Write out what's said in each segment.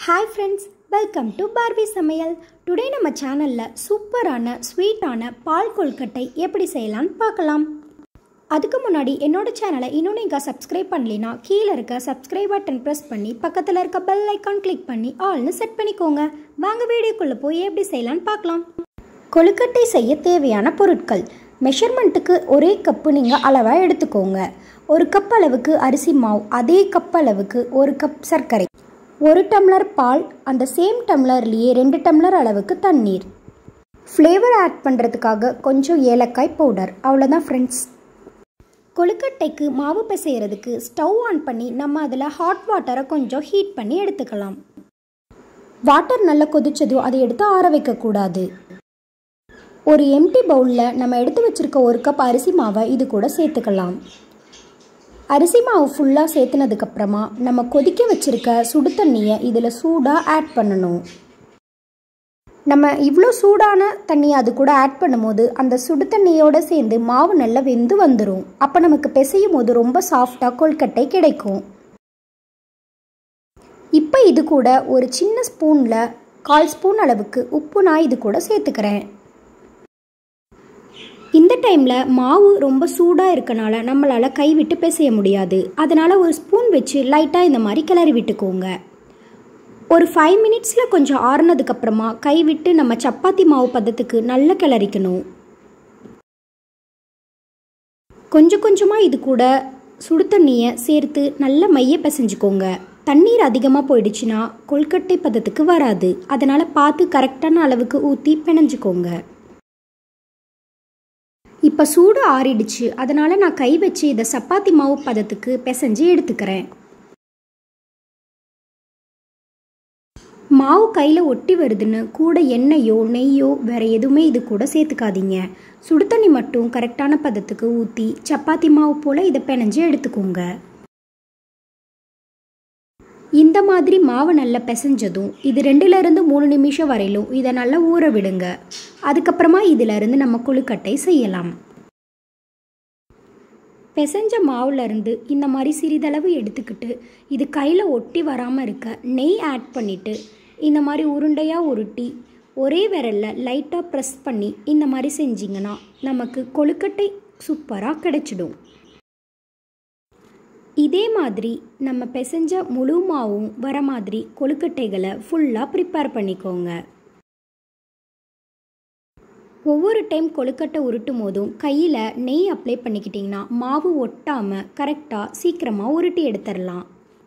hi friends welcome to Barbie சமையல் today நம்ம சேனலில் சூப்பரான ஸ்வீட்டான பால் கொல்கட்டை எப்படி செய்யலாம்னு பார்க்கலாம் அதுக்கு முன்னாடி என்னோட சேனலை இன்னும் நீங்கள் சப்ஸ்கிரைப் பண்ணலைன்னா கீழே இருக்க சப்ஸ்கிரைப் பட்டன் ப்ரெஸ் பண்ணி பக்கத்தில் இருக்க பெல் ஐக்கான் கிளிக் பண்ணி ஆல்னு செட் பண்ணிக்கோங்க வாங்க வீடியோக்குள்ளே போய் எப்படி செய்யலாம்னு பார்க்கலாம் கொழுக்கட்டை செய்ய தேவையான பொருட்கள் மெஷர்மெண்ட்டுக்கு ஒரே கப்பு நீங்கள் அளவாக எடுத்துக்கோங்க ஒரு கப் அளவுக்கு அரிசி மாவு அதே கப் அளவுக்கு ஒரு கப் சர்க்கரை ஒரு டம்ளர் பால் அந்த சேம் டம்ளர்லேயே ரெண்டு டம்ளர் அளவுக்கு தண்ணீர் ஃப்ளேவர் ஆட் பண்ணுறதுக்காக கொஞ்சம் ஏலக்காய் பவுடர் அவ்வளோதான் ஃப்ரெண்ட்ஸ் கொழுக்கட்டைக்கு மாவு பிசைகிறதுக்கு ஸ்டவ் ஆன் பண்ணி நம்ம அதில் ஹாட் வாட்டரை கொஞ்சம் ஹீட் பண்ணி எடுத்துக்கலாம் வாட்டர் நல்லா கொதிச்சதும் அதை எடுத்து ஆற வைக்கக்கூடாது ஒரு எம்டி பவுலில் நம்ம எடுத்து வச்சிருக்க ஒரு கப் அரிசி மாவை இது கூட சேர்த்துக்கலாம் அரிசி மாவு ஃபுல்லாக சேர்த்துனதுக்கப்புறமா நம்ம கொதிக்க வச்சிருக்க சுடு தண்ணியை இதில் சூடாக ஆட் பண்ணணும் நம்ம இவ்வளோ சூடான தண்ணி அது கூட ஆட் பண்ணும்போது அந்த சுடு தண்ணியோடு சேர்ந்து மாவு நல்லா வெந்து வந்துடும் அப்போ நமக்கு பிசையும் போது ரொம்ப சாஃப்டாக கொல்கட்டை கிடைக்கும் இப்போ இது கூட ஒரு சின்ன ஸ்பூனில் கால் ஸ்பூன் அளவுக்கு உப்பு நான் இது கூட சேர்த்துக்கிறேன் இந்த டைமில் மாவு ரொம்ப சூடாக இருக்கனால நம்மளால் கை விட்டு பிசைய முடியாது அதனால் ஒரு ஸ்பூன் வச்சு லைட்டாக இந்த மாதிரி கிளறி விட்டுக்கோங்க ஒரு ஃபைவ் மினிட்ஸில் கொஞ்சம் ஆறுனதுக்கப்புறமா கை விட்டு நம்ம சப்பாத்தி மாவு பதத்துக்கு நல்லா கிளறிக்கணும் கொஞ்சம் கொஞ்சமாக இது கூட சுடு தண்ணியை சேர்த்து நல்லா மைய பிசைஞ்சுக்கோங்க தண்ணீர் அதிகமாக போயிடுச்சுன்னா கொல்கட்டை பதத்துக்கு வராது அதனால் பார்த்து கரெக்டான அளவுக்கு ஊற்றி பிணைஞ்சுக்கோங்க இப்போ சூடு ஆறிடுச்சு அதனால் நான் கை வச்சு இதை சப்பாத்தி மாவு பதத்துக்கு பிசைஞ்சு எடுத்துக்கிறேன் மாவு கையில் ஒட்டி வருதுன்னு கூட எண்ணெயோ நெய்யோ வேறு எதுவுமே இது கூட சேர்த்துக்காதீங்க சுடு தண்ணி மட்டும் கரெக்டான பதத்துக்கு ஊற்றி சப்பாத்தி மாவு போல் இதை பிணைஞ்சு எடுத்துக்கோங்க இந்த மாதிரி மாவு நல்லா பிசைஞ்சதும் இது ரெண்டுலேருந்து மூணு நிமிஷம் வரையிலும் இதை நல்லா ஊற விடுங்க அதுக்கப்புறமா இதிலிருந்து நம்ம கொழுக்கட்டை செய்யலாம் பிசைஞ்ச மாவுலேருந்து இந்த மாதிரி சிறிதளவு எடுத்துக்கிட்டு இது கையில் ஒட்டி வராமல் இருக்க நெய் ஆட் பண்ணிவிட்டு இந்த மாதிரி உருண்டையாக உருட்டி ஒரே விரலில் லைட்டாக ப்ரெஸ் பண்ணி இந்த மாதிரி செஞ்சிங்கன்னா நமக்கு கொழுக்கட்டை சூப்பராக கிடைச்சிடும் இதே மாதிரி நம்ம பிசைஞ்ச முழு மாவும் வர மாதிரி கொழுக்கட்டைகளை ஃபுல்லாக ப்ரிப்பேர் பண்ணிக்கோங்க ஒவ்வொரு டைம் கொழுக்கட்டை உருட்டும் போதும் கையில் நெய் அப்ளை பண்ணிக்கிட்டிங்கன்னா மாவு ஒட்டாமல் கரெக்டாக சீக்கிரமாக உருட்டி எடுத்துடலாம்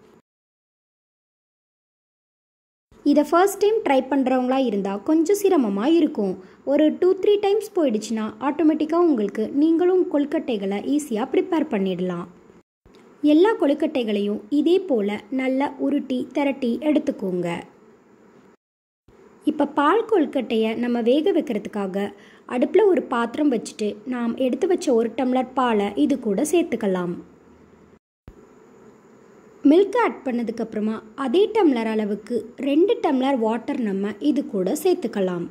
இதை ஃபர்ஸ்ட் டைம் ட்ரை பண்ணுறவங்களா இருந்தால் கொஞ்சம் சிரமமாக இருக்கும் ஒரு டூ த்ரீ டைம்ஸ் போயிடுச்சுன்னா ஆட்டோமேட்டிக்காக உங்களுக்கு நீங்களும் கொழுக்கட்டைகளை ஈஸியாக ப்ரிப்பேர் பண்ணிடலாம் எல்லா கொழுக்கட்டைகளையும் இதே போல் நல்லா உருட்டி திரட்டி எடுத்துக்கோங்க இப்போ பால் கொழுக்கட்டையை நம்ம வேக வைக்கிறதுக்காக அடுப்பில் ஒரு பாத்திரம் வச்சுட்டு நாம் எடுத்து வச்ச ஒரு டம்ளர் பாலை இது கூட சேர்த்துக்கலாம் மில்க் ஆட் பண்ணதுக்கப்புறமா அதே டம்ளர் அளவுக்கு ரெண்டு டம்ளர் வாட்டர் நம்ம இது கூட சேர்த்துக்கலாம்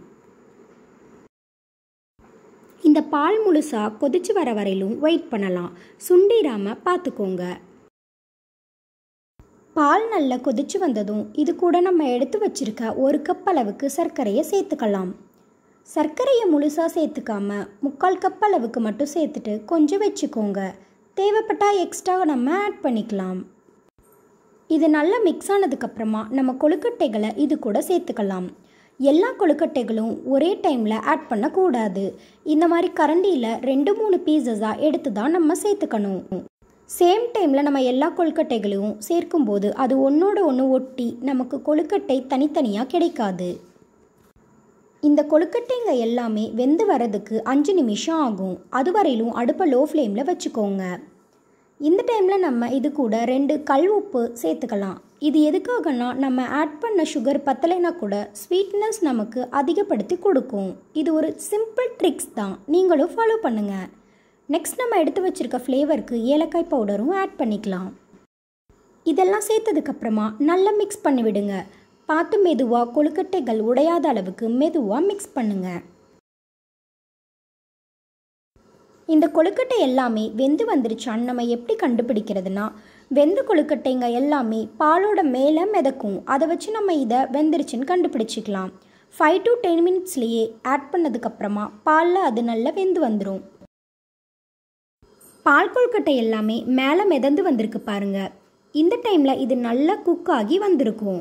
இந்த பால் முழுசாக கொதிச்சு வர வரையிலும் வெயிட் பண்ணலாம் சுண்டிராமல் பார்த்துக்கோங்க பால் நல்லா கொதிச்சு வந்ததும் இது கூட நம்ம எடுத்து வச்சிருக்க ஒரு கப் அளவுக்கு சர்க்கரையை சேர்த்துக்கலாம் சர்க்கரையை முழுசாக சேர்த்துக்காம முக்கால் கப் அளவுக்கு மட்டும் சேர்த்துட்டு கொஞ்சம் வச்சுக்கோங்க தேவைப்பட்டால் எக்ஸ்ட்ரா நம்ம ஆட் பண்ணிக்கலாம் இது நல்லா மிக்ஸ் ஆனதுக்கப்புறமா நம்ம கொழுக்கட்டைகளை இது கூட சேர்த்துக்கலாம் எல்லா கொழுக்கட்டைகளும் ஒரே டைமில் ஆட் பண்ணக்கூடாது இந்த மாதிரி கரண்டியில் ரெண்டு மூணு பீசஸாக எடுத்து தான் நம்ம சேர்த்துக்கணும் சேம் டைமில் நம்ம எல்லா கொழுக்கட்டைகளையும் சேர்க்கும்போது அது ஒன்றோட ஒன்று ஒட்டி நமக்கு கொழுக்கட்டை தனித்தனியாக கிடைக்காது இந்த கொழுக்கட்டைங்க எல்லாமே வெந்து வரதுக்கு அஞ்சு நிமிஷம் ஆகும் அது வரையிலும் அடுப்பை லோ ஃப்ளேமில் வச்சுக்கோங்க இந்த டைமில் நம்ம இது கூட ரெண்டு கல் உப்பு சேர்த்துக்கலாம் இது எதுக்காகனா நம்ம ஆட் பண்ண சுகர் பத்தலைனா கூட ஸ்வீட்னஸ் நமக்கு அதிகப்படுத்தி கொடுக்கும் இது ஒரு சிம்பிள் ட்ரிக்ஸ் தான் நீங்களும் ஃபாலோ பண்ணுங்கள் நெக்ஸ்ட் நம்ம எடுத்து வச்சுருக்க ஃப்ளேவருக்கு ஏலக்காய் பவுடரும் ஆட் பண்ணிக்கலாம் இதெல்லாம் சேர்த்ததுக்கப்புறமா நல்லா மிக்ஸ் பண்ணி விடுங்க பார்த்து மெதுவாக கொழுக்கட்டைகள் உடையாத அளவுக்கு மெதுவாக மிக்ஸ் பண்ணுங்கள் இந்த கொழுக்கட்டை எல்லாமே வெந்து வந்துருச்சான்னு நம்ம எப்படி கண்டுபிடிக்கிறதுனா வெந்த கொழுக்கட்டைங்க எல்லாமே பாலோட மேலே மிதக்கும் அதை வச்சு நம்ம இதை வெந்துருச்சுன்னு கண்டுபிடிச்சிக்கலாம் ஃபைவ் டு டென் மினிட்ஸ்லேயே ஆட் பண்ணதுக்கப்புறமா பாலில் அது நல்லா வெந்து வந்துடும் பால் கொழுக்கட்டை எல்லாமே மேலே மிதந்து வந்திருக்கு பாருங்க இந்த டைமில் இது நல்லா குக் ஆகி வந்திருக்கும்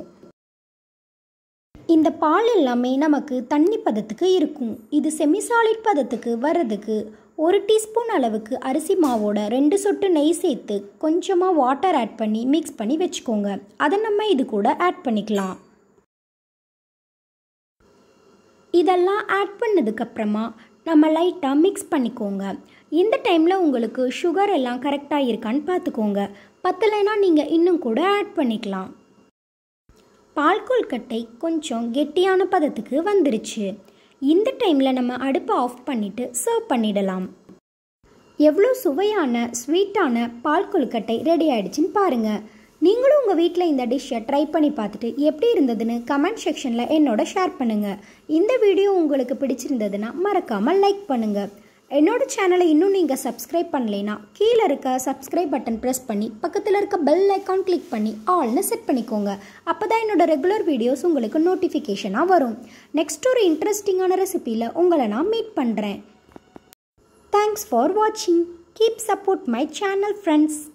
இந்த பால் எல்லாமே நமக்கு தண்ணி பதத்துக்கு இருக்கும் இது செமிசாலிட் பதத்துக்கு வர்றதுக்கு ஒரு டீஸ்பூன் அளவுக்கு அரிசி மாவோட ரெண்டு சொட்டு நெய் சேர்த்து கொஞ்சமாக வாட்டர் ஆட் பண்ணி மிக்ஸ் பண்ணி வச்சுக்கோங்க அதை நம்ம இது கூட ஆட் பண்ணிக்கலாம் இதெல்லாம் ஆட் பண்ணதுக்கப்புறமா நம்ம லைட்டாக மிக்ஸ் பண்ணிக்கோங்க இந்த டைமில் உங்களுக்கு சுகர் எல்லாம் கரெக்டாக இருக்கான்னு பார்த்துக்கோங்க பத்தலைன்னா நீங்கள் இன்னும் கூட ஆட் பண்ணிக்கலாம் பால் கொழுக்கட்டை கொஞ்சம் கெட்டியான பதத்துக்கு வந்துருச்சு இந்த டைமில் நம்ம அடுப்பை ஆஃப் பண்ணிவிட்டு சர்வ் பண்ணிடலாம் எவ்வளோ சுவையான ஸ்வீட்டான பால் கொழுக்கட்டை ரெடி ஆயிடுச்சுன்னு பாருங்கள் நீங்களும் உங்கள் வீட்டில் இந்த டிஷ்ஷை ட்ரை பண்ணி பார்த்துட்டு எப்படி இருந்ததுன்னு கமெண்ட் செக்ஷனில் என்னோட ஷேர் பண்ணுங்கள் இந்த வீடியோ உங்களுக்கு பிடிச்சிருந்ததுன்னா மறக்காமல் லைக் பண்ணுங்கள் என்னோட சேனலை இன்னும் நீங்கள் சப்ஸ்கிரைப் பண்ணலைன்னா கீழே இருக்க சப்ஸ்கிரைப் பட்டன் ப்ரெஸ் பண்ணி பக்கத்தில் இருக்க பெல் ஐக்கான் கிளிக் பண்ணி ஆல்னு செட் பண்ணிக்கோங்க அப்போ தான் என்னோட ரெகுலர் வீடியோஸ் உங்களுக்கு நோட்டிஃபிகேஷனாக வரும் நெக்ஸ்ட் ஒரு இன்ட்ரெஸ்டிங்கான ரெசிபியில் உங்களை நான் மீட் பண்ணுறேன் தேங்க்ஸ் ஃபார் வாட்சிங் keep support my channel friends